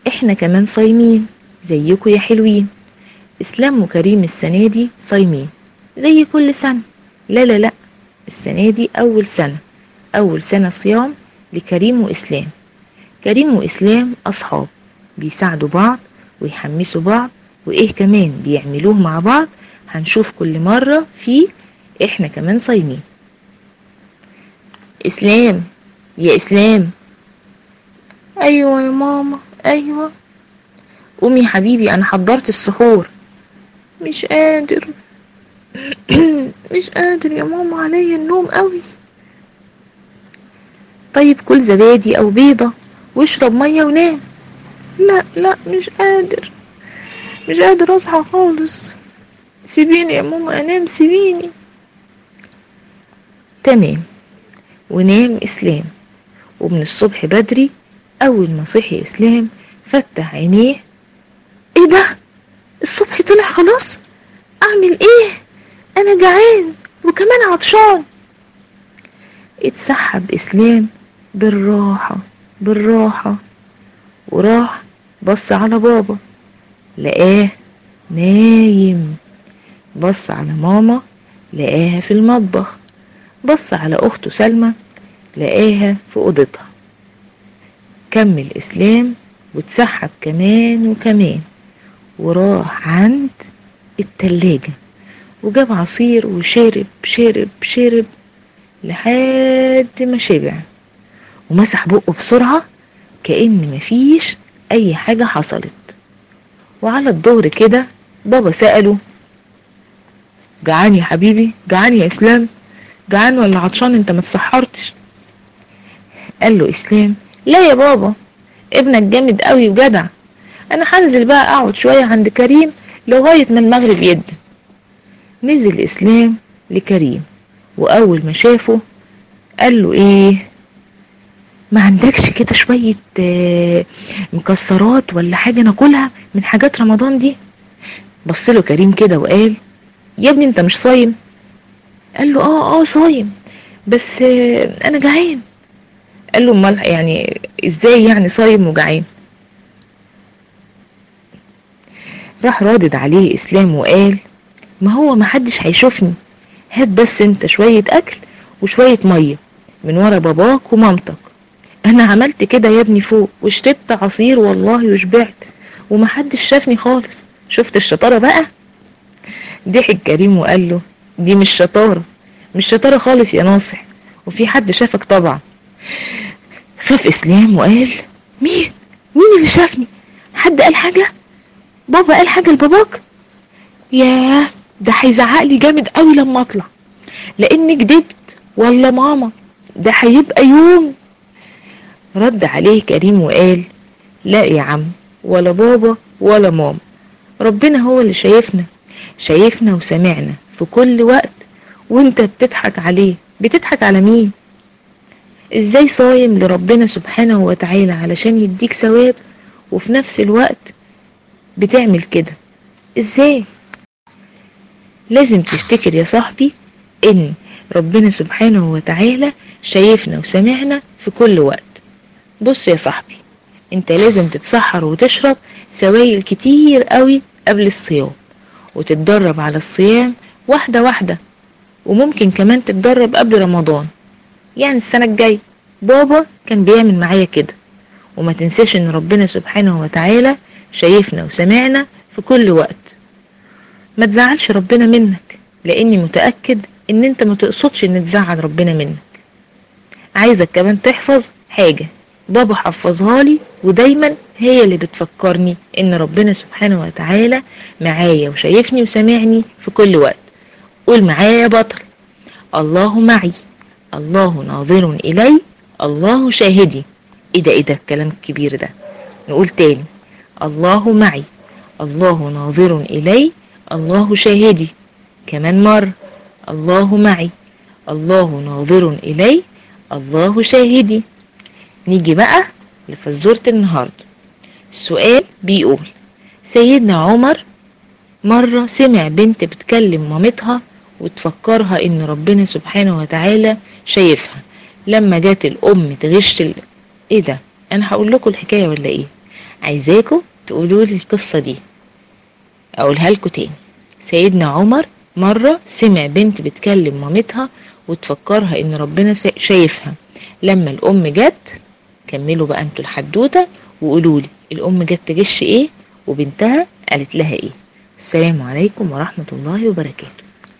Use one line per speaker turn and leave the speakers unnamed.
احنا كمان صايمين زيكم يا حلوين اسلام وكريم السنة دي صايمين زي كل سنة لا لا لا السنة دي أول سنة أول سنة صيام لكريم وإسلام كريم وإسلام أصحاب بيساعدوا بعض ويحمسوا بعض وإيه كمان بيعملوه مع بعض هنشوف كل مرة في إحنا كمان صايمين إسلام يا إسلام أيوة يا ماما أيوة قومي يا حبيبي أنا حضرت السحور مش قادر مش قادر يا ماما عليا النوم قوي طيب كل زبادي او بيضة واشرب مية ونام لا لا مش قادر مش قادر اصحى خالص سيبيني يا ماما انام سيبيني تمام ونام اسلام ومن الصبح بدري اول ما صحي اسلام فتح عينيه ايه ده الصبح طلع خلاص اعمل ايه انا جعان وكمان عطشان اتسحب اسلام بالراحة بالراحة وراح بص على بابا لقاه نايم بص على ماما لقاها في المطبخ بص على اخته سلمى لقاها في اوضتها كمل اسلام واتسحب كمان وكمان وراح عند التلاجة وجاب عصير وشرب شرب شرب لحد ما شبع ومسح بقه بسرعة كأن مفيش أي حاجة حصلت وعلى الظهر كده بابا سأله جعان يا حبيبي جعان يا إسلام جعان ولا عطشان انت ما تسحرتش قال له إسلام لا يا بابا ابنك جامد قوي وجدع انا هنزل بقى اقعد شوية عند كريم لغاية ما المغرب يدن نزل اسلام لكريم واول ما شافه قال له ايه ما عندكش كده شوية آه، مكسرات ولا حاجة ناكلها من حاجات رمضان دي بص له كريم كده وقال يا ابني انت مش صايم قال له اه اه صايم بس آه، انا جعان قال له امال يعني ازاي يعني صايم وجعان راح رادد عليه اسلام وقال ما هو ما حدش هيشوفني هات بس انت شوية اكل وشوية مية من ورا باباك ومامتك انا عملت كده يا ابني فوق وشربت عصير والله وشبعت ومحدش شافني خالص شفت الشطارة بقى ضحك كريم وقال له دي مش شطارة مش شطارة خالص يا ناصح وفي حد شافك طبعا خاف اسلام وقال مين مين اللي شافني حد قال حاجة بابا قال حاجة لباباك ياه ده هيزعق لي جامد قوي لما اطلع لاني كدبت ولا ماما ده هيبقى يوم رد عليه كريم وقال لا يا عم ولا بابا ولا ماما ربنا هو اللي شايفنا شايفنا وسمعنا في كل وقت وانت بتضحك عليه بتضحك على مين ازاي صايم لربنا سبحانه وتعالى علشان يديك ثواب وفي نفس الوقت بتعمل كده ازاي لازم تفتكر يا صاحبي ان ربنا سبحانه وتعالى شايفنا وسمعنا في كل وقت بص يا صاحبي انت لازم تتسحر وتشرب سوائل كتير قوي قبل الصيام وتتدرب على الصيام واحدة واحدة وممكن كمان تتدرب قبل رمضان يعني السنة الجاية بابا كان بيعمل معايا كده وما تنساش ان ربنا سبحانه وتعالى شايفنا وسمعنا في كل وقت ما تزعلش ربنا منك لاني متأكد ان انت ما تقصدش ان تزعل ربنا منك عايزك كمان تحفظ حاجة بابا حفظها لي ودايما هي اللي بتفكرني ان ربنا سبحانه وتعالى معايا وشايفني وسامعني في كل وقت قول معايا يا بطل الله معي الله ناظر الي الله شاهدي ايه ده ايه ده الكلام الكبير ده نقول تاني الله معي الله ناظر الي الله شاهدي كمان مرة الله معي الله ناظر الي الله شاهدي نيجي بقى لفزورة النهاردة السؤال بيقول سيدنا عمر مرة سمع بنت بتكلم مامتها وتفكرها ان ربنا سبحانه وتعالى شايفها لما جات الام تغش ال... ايه ده انا هقول لكم الحكاية ولا ايه عايزاكم تقولوا لي القصة دي اقولها لكم تاني سيدنا عمر مرة سمع بنت بتكلم مامتها وتفكرها ان ربنا شايفها لما الام جت كملوا بقى انتوا الحدوتة وقولوا لي الام جت تغش ايه وبنتها قالت لها ايه السلام عليكم ورحمة الله وبركاته